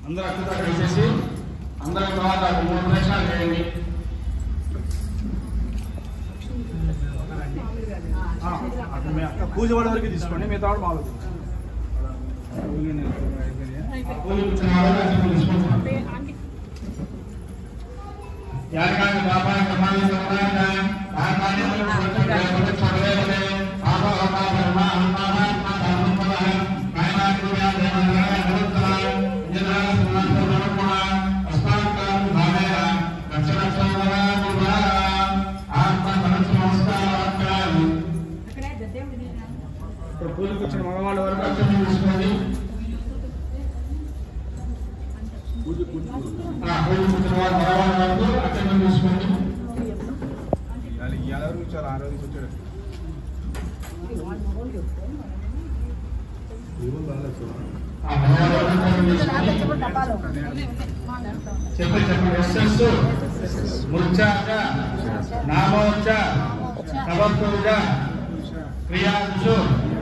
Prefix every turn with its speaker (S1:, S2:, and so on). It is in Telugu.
S1: అందరూ అక్కడ వేసేసి అందరం తర్వాత ఒక మూడు ప్రశ్నలు చేయండి
S2: ఆ, అక్కడ మీ అక్క పూజ వాడి వరకు తీసుకోండి మిగతా వాడు మాలో
S1: కూలి కూర్చున్న వాళ్ళు అక్కడ తీసుకుంటున్నాం యాగాన్ని పాపాన్ని ప్రమాణం సమానంగా ఆత్మాన్ని చూడలేదు చూడలేదు ఆపో ఆపో బ్రహ్మ ఆత్మ ఆత్మ ధర్మం పద కాయనాన్ని కూడా దేవతల నిరుత్తర ఇంద్రాల సున్నాంత నరకుణ అస్మాకం భావేన లక్ష లక్షల దుర్గా ఆత్మ మనసు నమస్కారాలు
S2: ఇప్పుడు పూజ కూర్చున్న మగవాళ్ళ వరకు
S1: అక్షరం తీసుకోండి ఆ పూజ కూర్చున్న వారు మరవాళ్ళ వరకు అక్షరం తీసుకోండి
S2: ఎలా కూర్చోాలి ఆ రోజు కూర్చోడు
S1: ఆ మరవాళ్ళ వరకు అక్షరం తీసుకొని చెప్పండి చెప్పండి యశస్సు మృచ్చాచ నామోచ్చ తవత్తుజ క్రియాదిషు